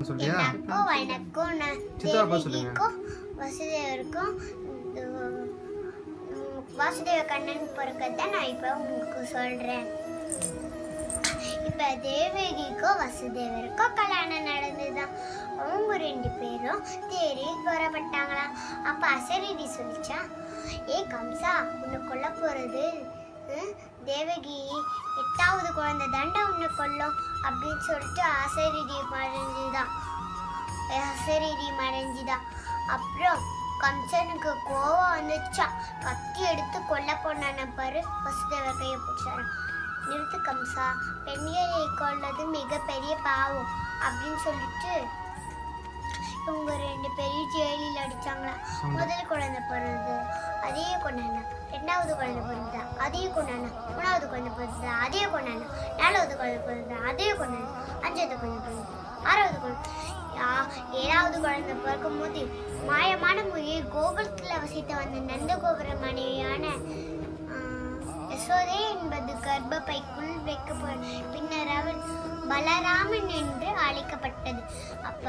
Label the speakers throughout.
Speaker 1: சொல்றியா
Speaker 2: எனக்கும் வணக்கம் நான்
Speaker 1: சித்தப்பா சொல்லுங்க.
Speaker 2: தேவகிக்கும் வசுதேவருக்கும் உம், வாசுதேவ கண்ணன் பிறக்கத நான் இப்போ உங்களுக்கு சொல்றேன் இப்ப தேவகிக்கும் வசுதேவருக்கும் கல்யாணம் நடந்துதான் அவங்க ரெண்டு பேரும் தேறி புறப்பட்டாங்களாம் அப்ப அசரீரி சொல்லிச்சா ஏ கம்சா உன்னை கொல்ல போறது ஹம், தேவகி எட்டாவது குழந்தை தாண்டா உன்னை கொல்லும் அப்படின்னு சொல்லிட்டு அசரீரி மறைஞ்சுதான் அசரீரி மறைஞ்சுதான் அப்புறம் கம்சனுக்கு கோவம் வந்துச்சான் கத்தி எடுத்து கொல்ல போனான பாரு வசுதேவ கையை பிடிச்சாராம் நிறுத்து கம்சா பெண்களை கொள்ளது மிகப்பெரிய பாவம் அப்படின்னு சொல்லிட்டு இவங்க ரெண்டு பேரையும் ஜெயிலில் அடிச்சாங்களாம் முதல் குழந்தை பிறந்தது அதையே கொண்டாங்க ரெண்டாவது குழந்தை பிறந்தது அதையே கொண்டாங்க மூணாவது குழந்தை பிறந்தது அதையே கொண்டாங்க நாலாவது குழந்தை பிறந்தது அதையே கொண்டாங்க அஞ்சாவது குழந்தை பிறந்தது ஆறாவது குழந்தை ஆ- ஏழாவது குழந்தை பிறக்கும் போது மாயமான மொழியை கோகுலத்தில் வசித்து வந்த நந்தகோபுர மனைவியான ஆஹ், யசோதை என்பது கர்ப்பப்பைக்குள் வைக்கப்படும் பின்னர் அவள் பலராமன் என்று அழைக்கப்பட்டது அப்ப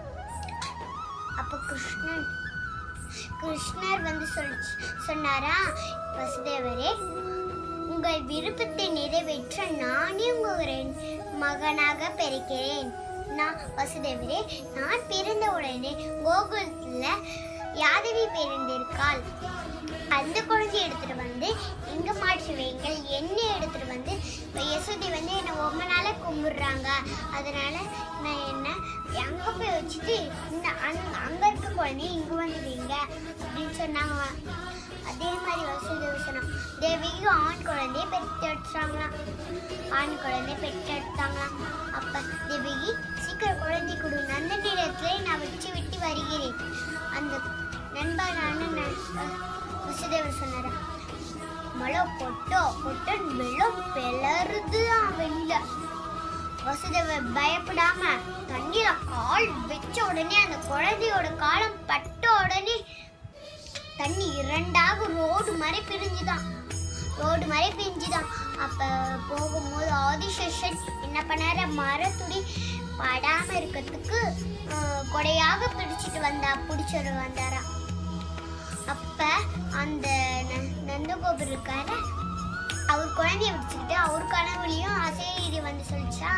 Speaker 2: அப்ப கிருஷ்ணன் கிருஷ்ணர் வந்து சொல் சொன்னாரா வசுதேவரே உங்கள் விருப்பத்தை நிறைவேற்ற நானே உங்களின் மகனாக பிறக்கிறேன் நான் வசுதேவரே நான் பிறந்த உடனே கோகுலத்துல யாதவி பிறந்திருக்காள் அந்த குழந்தைய எடுத்துட்டு வந்து இங்க மாற்றி வைங்கள் என்ன எடுத்துட்டு வந்து இப்ப யசோதி வந்து என்னை ரொம்ப நாளா கும்பிடுறாங்க அதனால நான் என்ன அங்க போய் வச்சுட்டு இந்த அங்க அங்க இருக்க குழந்தைய இங்க வந்து வைங்க அப்படின்னு சொன்னாங்க அதே மாதிரி வசுதேவ சொன்னாங்க தேவிக்கு ஆண் குழந்தைய பெற்றெடுத்தாங்களாம் ஆண் குழந்தைய பெற்றெடுத்தாங்களாம் அப்ப தேவிகி சீக்கிரம் குழந்தை கொடு அந்த நேரத்துல நான் வச்சு விட்டு வருகிறேன் அந்த நண்பனான ந- வசுதேவர் சொன்னாரா மழை பொட்டோ பொட்டன் வெள்ளம் பிளருது வெளியில வசுதேவர் பயப்படாம தண்ணியில கால் வச்ச உடனே அந்த குழந்தையோட காலம் பட்ட உடனே தண்ணி இரண்டாக ரோடு மாதிரி பிரிஞ்சுதான் ரோடு மாதிரி பிரிஞ்சுதான் அப்ப போகும்போது ஆதிசேஷன் என்ன பண்ணாரு மரத்துடி படாம இருக்கிறதுக்கு ஆஹ், கொடையாக பிடிச்சிட்டு வந்தா பிடிச்சிட்டு வந்தாரா அப்ப அந்த ந- நந்தகோபுரம் இருக்காரு அவர் குழந்தைய பிடிச்சிக்கிட்டு அவர் கனவுலையும் அசைரி வந்து சொல்லிச்சா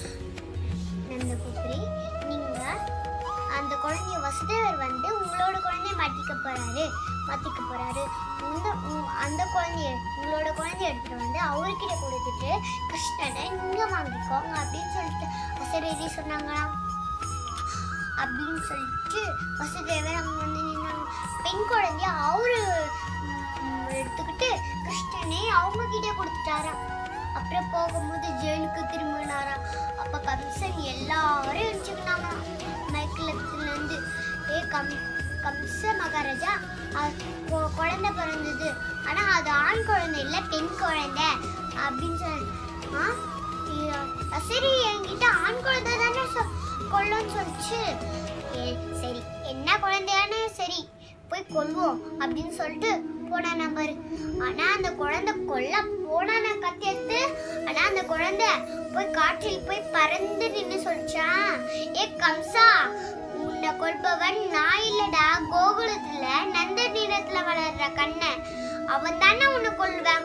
Speaker 2: நந்தகோபுரி நீங்க அந்த குழந்தைய வசுதேவர் வந்து உங்களோட குழந்தைய மாட்டிக்க போறாரு மாத்திக்க போறாரு இந்த உங்க- அந்த குழந்தைய உங்களோட குழந்தைய எடுத்துட்டு வந்து அவர்கிட்ட கொடுத்துட்டு கிருஷ்ணனை நீங்க வாங்கிக்கோங்க அப்படின்னு சொல்லிட்டு அசரீரி சொன்னாங்களாம் அப்படின்னு சொல்லிட்டு வசுதேவர் அங்க வந்து நின்னாங்க பெண் குழந்தைய அவரு ம், எடுத்துக்கிட்டு கிருஷ்ணனை அவங்க கிட்ட கொடுத்துட்டாராம் அப்புறம் போகும்போது ஜெயிலுக்கு திரும்பினாராம் அப்ப கம்சன் எல்லாரும் வச்சுக்கினாங்களாம் மைக்கிலத்துல இருந்து ஏ கம் கம்ச மகாராஜா அ- கொ- குழந்தை பிறந்தது ஆனா அது ஆண் குழந்தை இல்ல பெண் குழந்தை அப்படின்னு சொன்ன ஆ இ- சரி என்கிட்ட ஆண் குழந்தை தானே சொ- கொல்லுன்னு சொல்லிச்சு ஏ, சரி என்ன குழந்தையானு சரி போய் கொல்வோம் அப்படின்னு சொல்லிட்டு போனா நம்பர் ஆனா அந்த குழந்தை கொல்ல போனா கத்தி எடுத்து ஆனா அந்த குழந்தை போய் காற்றில் போய் பறந்து நின்னு சொல்லிச்சான் ஏ கம்சா உன்னை கொல்பவன் நான் இல்லடா கோகுலத்துல நந்த நிறத்துல வளர்ற கண்ணன் அவன் தானே உன்னை கொல்லுவான்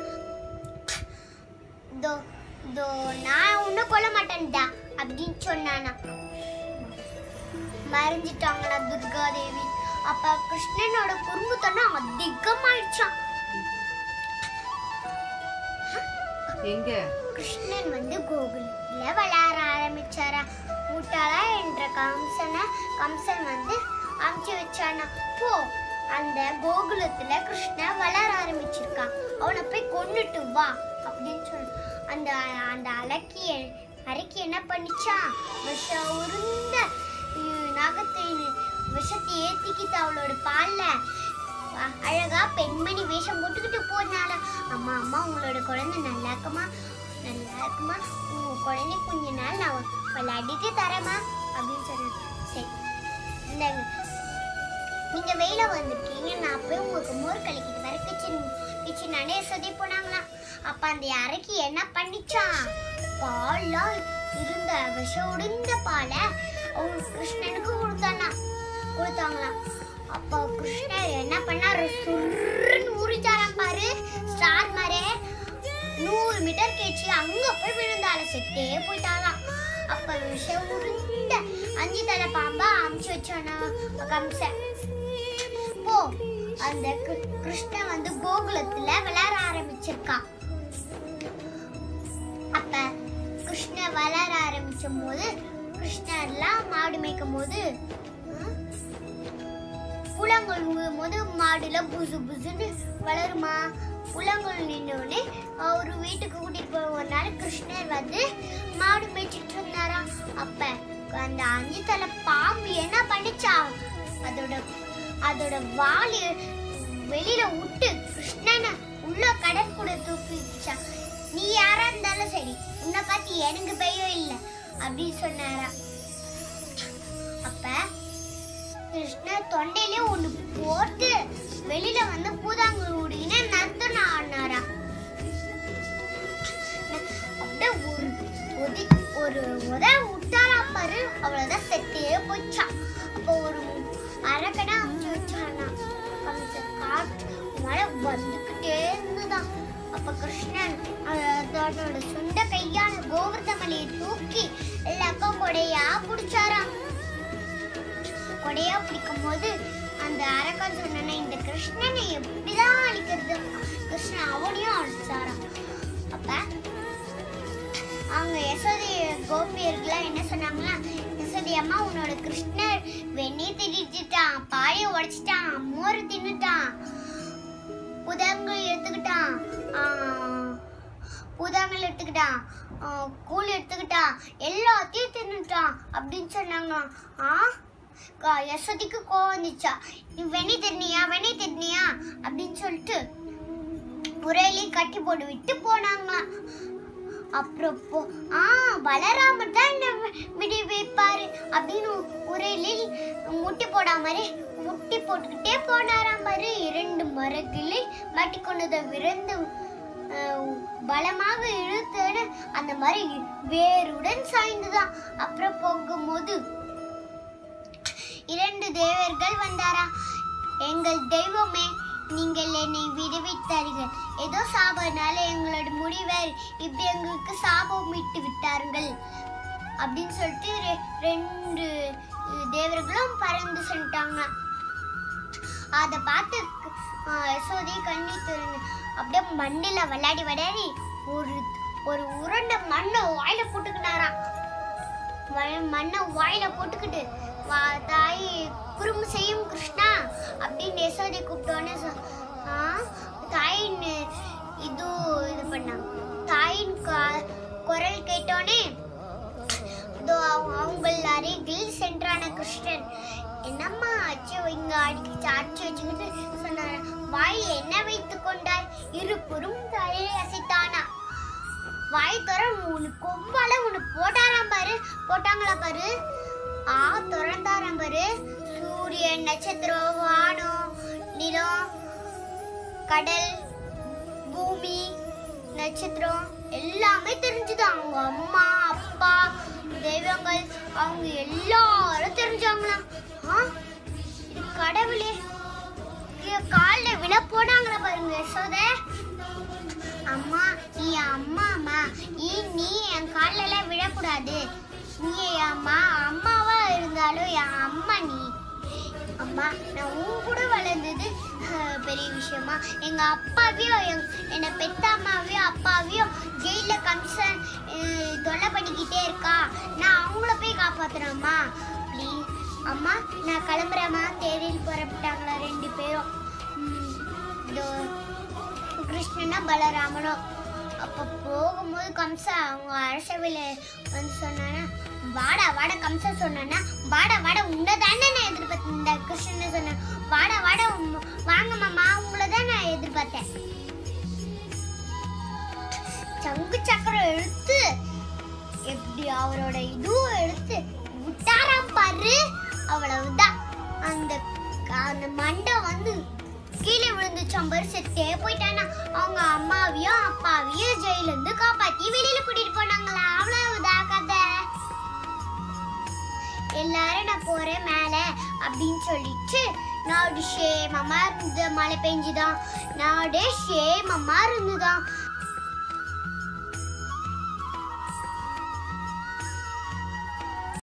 Speaker 2: தோ தோ நான் உன்னை கொல்ல மாட்டேன்டா அப்படின்னு சொன்னானா மறைஞ்சிட்டாங்களா துர்கா தேவி அப்ப கிருஷ்ணனோட குறும்புத்தனம் அதிகமாயிடுச்சான்
Speaker 3: எங்க
Speaker 2: கிருஷ்ணன் வந்து கோகுலத்துல விளையாட ஆரம்பிச்சாரா முட்டாளா என்ற கம்சனை கம்சன் வந்து அமுச்சு வச்சானா போ அந்த கோகுலத்துல கிருஷ்ணன் வளர ஆரம்பிச்சிருக்கான் அவனை போய் கொன்னுட்டு வா அப்படின்னு சொல்லு அந்த அந்த அலக்கிய அரக்கி என்ன பண்ணிச்சான் விஷ உருந்த உம், நகத்தை விஷத்தை ஏத்திக்கிட்டு அவளோட பால்ல அ- அழகா பெண்மணி வேஷம் போட்டுக்கிட்டு போனால அம்மா அம்மா உங்களோட குழந்தை நல்லா இருக்குமா நல்லா இருக்குமா உங்க குழந்தை கொஞ்ச நாள் நான் விளையாடிட்டு தரேம்மா அப்படின்னு சொன்னேன் சரி இந்தாங்க நீங்க வெயில வந்திருக்கீங்க நான் போய் உங்களுக்கு மோர் கலக்கிட்டு வர கிச்சன் கிச்சன் அடைய சொல்லி போனாங்களாம் அப்ப அந்த அரைக்கி என்ன பண்ணிச்சான் பால்லாம் இருந்த விஷ உடிந்த பாலை அவங்க கிருஷ்ணனுக்கு கொடுத்தானா கொடுத்தாங்களாம் அப்போ கிருஷ்ணர் என்ன பண்ணாரு சுருன்னு ஊறிச்சாராம் பாரு ஸ்டார் மாதிரி நூறு மீட்டர் கேச்சு அங்க போய் விழுந்தால செட்டே போயிட்டாலாம் அப்ப விஷம் உருண்ட அஞ்சு தலை பாம்பா அமுச்சு வச்சானா கம்சன் போ அந்த கிரு- கிருஷ்ணன் வந்து கோகுலத்துல விளையாட ஆரம்பிச்சிருக்கான் அப்ப கிருஷ்ணர் வளர ஆரம்பிச்சும் போது கிருஷ்ணர்லாம் மாடு மேய்க்கும் போது ஹம், புலங்கள் விழும் போது மாடுல புசு புசுன்னு வளருமா புலங்கள் நின்னோடனே அவர் வீட்டுக்கு கூட்டிட்டு போய் ஒரு நாள் கிருஷ்ணர் வந்து மாடு மேய்ச்சிட்டு இருந்தாராம் அப்ப அந்த அஞ்சு தலை பாம்பு என்ன பண்ணிச்சா அதோட அதோட வாலி வெளியில விட்டு கிருஷ்ணனை உள்ள கடற்கூட தூக்கிச்சா நீ யாரா இருந்தாலும் சரி உன்னை பத்தி எனக்கு பயம் இல்லை அப்படின்னு சொன்னாரா அப்ப கிருஷ்ணர் தொண்டையிலே ஒண்ணு போட்டு வெளியில வந்து பூதாங்குழி விடுகின நர்த்தனம் ஆடினாரா அப்படியே ஒரு ஒதி ஒரு உத விட்டாரா பாரு அவ்வளவுதான் செத்தே போச்சான் அப்போ ஒரு அரக்கனை அமுச்சு வச்சானா கம்சன் காற்று மழை வந்துக்கிட்டே இருந்துதான் அப்ப கிருஷ்ணன் அஹ் அதோட சுண்ட கையால கோவர்தமலையை தூக்கி எல்லாக்கும் கொடையா பிடிச்சாராம் கொடையா பிடிக்கும் போது அந்த அரக்கன் சொன்னா இந்த கிருஷ்ணனை எப்படிதான் அழிக்கிறது கிருஷ்ணன் அவனையும் அழிச்சாராம் அப்ப அவங்க யசோதி கோபியர்கள்லாம் என்ன சொன்னாங்களா யசோதி அம்மா உன்னோட கிருஷ்ணர் வெந்நீர் திட்டிட்டான் பாயை உடைச்சிட்டான் மோர் தின்னுட்டான் புதங்கள் எடுத்துக்கிட்டான் ஆஹ், புதங்கள் எடுத்துக்கிட்டான் ஆஹ், கூழ் எடுத்துக்கிட்டான் எல்லாத்தையும் தின்னுட்டான் அப்படின்னு சொன்னாங்க ஆ க- யசோதிக்கு கோவம் வந்துச்சா நீ வெண்ணி தின்னியா வெண்ணி தின்னியா அப்படின்னு சொல்லிட்டு புரையிலே கட்டி போட்டு விட்டு போனாங்களாம் அப்புறம் போ ஆ பலராமர் தான் என்ன வி- விடி வைப்பாரு அப்படின்னு உரையிலில் முட்டி போடாமலே முட்டி போட்டுக்கிட்டே போனாராம் பாரு இரண்டு மரக்கிளை மாட்டிக்கொண்டதை விரைந்து அஹ், பலமாக இழுத்தோட அந்த மாதிரி வேருடன் சாய்ந்துதான் அப்புறம் போகும்போது இரண்டு தேவர்கள் வந்தாரா எங்கள் தெய்வமே நீங்கள் என்னை விடுவித்தார்கள் ஏதோ சாபனால எங்களோட முடிவர் இப்படி எங்களுக்கு சாபம் விட்டு விட்டார்கள் அப்படின்னு சொல்லிட்டு ரெ- ரெண்டு அஹ், தேவர்களும் பறந்து சென்றாங்க அதை பார்த்து அஹ், யசோதை கண்ணி திறந்து அப்படியே மண்ணில விளையாடி விளையாடி ஒரு ஒரு உருண்டை மண்ணை வாயில போட்டுக்கினாராம் ம- மண்ணை வாயில போட்டுக்கிட்டு வா தாய் குறும்பு செய்யும் கிருஷ்ணா அப்படின்னு யசோதை கூப்பிட்டோன்னே சொ- ஆ, தாயின் இது இது பண்ணாங்க தாயின் க- குரல் கேட்டோன்னே இதோ அவங்க- அவங்கள் அருகில் சென்றான கிருஷ்ணன் என்னம்மா அச்சு இங்க அடிச்சு அடிச்சு வச்சுக்கிட்டு சொன்னாரு வாயில் என்ன வைத்துக் கொண்டாய் இருபுறம் தலையை அசைத்தானா வாய் துற மூணு கொம்பால ஒண்ணு போட்டாராம் பாரு போட்டாங்களா பாரு ஆ திறந்தாராம் பாரு சூரியன் நட்சத்திரம் வானம் நிலம் கடல் பூமி நட்சத்திரம் எல்லாமே தெரிஞ்சுது அவங்க அம்மா அப்பா தெய்வங்கள் அவங்க எல்லாரும் தெரிஞ்சாங்களாம் ஆ இது கடவுளே காலில் விழ போனாங்களா பாருங்க யசோதை அம்மா நீ அம்மா அம்மா நீ நீ என் கால்ல எல்லாம் விழக்கூடாது நீ என் அம்மா அம்மாவா இருந்தாலும் என் அம்மா நீ அம்மா நான் உன் கூட வளர்ந்தது அஹ், பெரிய விஷயமா எங்க அப்பாவையும் எங் என்னை பெத்த அம்மாவையும் அப்பாவையும் ஜெயில கம்சன் அஹ், தொல்லை பண்ணிக்கிட்டே இருக்கா நான் அவங்கள போய் காப்பாத்துறேம்மா ப்ளீஸ் அம்மா நான் கிளம்புறேம்மா தேரில் புறப்பட்டாங்களா ரெண்டு பேரும் ம், இதோ கிருஷ்ணனா பலராமனும் அப்ப போகும்போது கம்சா அவங்க அரசவையில வந்து சொன்னானா வாடா வாடா கம்சா சொன்னானா வாடா வாடா உன்னை தானே நான் எதிர்பார்த்தேன் இந்த கிருஷ்ணன் சொன்ன வாடா வாடா உம், வாங்க மாமா உங்களை தான் நான் எதிர்பார்த்தேன் சங்கு சக்கரம் எடுத்து எப்படி அவரோட இதுவும் எடுத்து விட்டாராம் பாரு அவ்வளவுதான் அந்த அந்த மண்டை வந்து கீழே விழுந்துச்சாம் பாரு செத்தே போயிட்டானா அவங்க அம்மாவையும் அப்பாவையும் ஜெயில இருந்து காப்பாத்தி வெளியில கூட்டிட்டு போனாங்களா அவ்வளவுதான் கதை எல்லாரும் நான் போறேன் மேல அப்படின்னு சொல்லிட்டு நாடு ஷேமமா இருந்தது மழை பெஞ்சுதான் நாடே ஷேமமா இருந்துதான்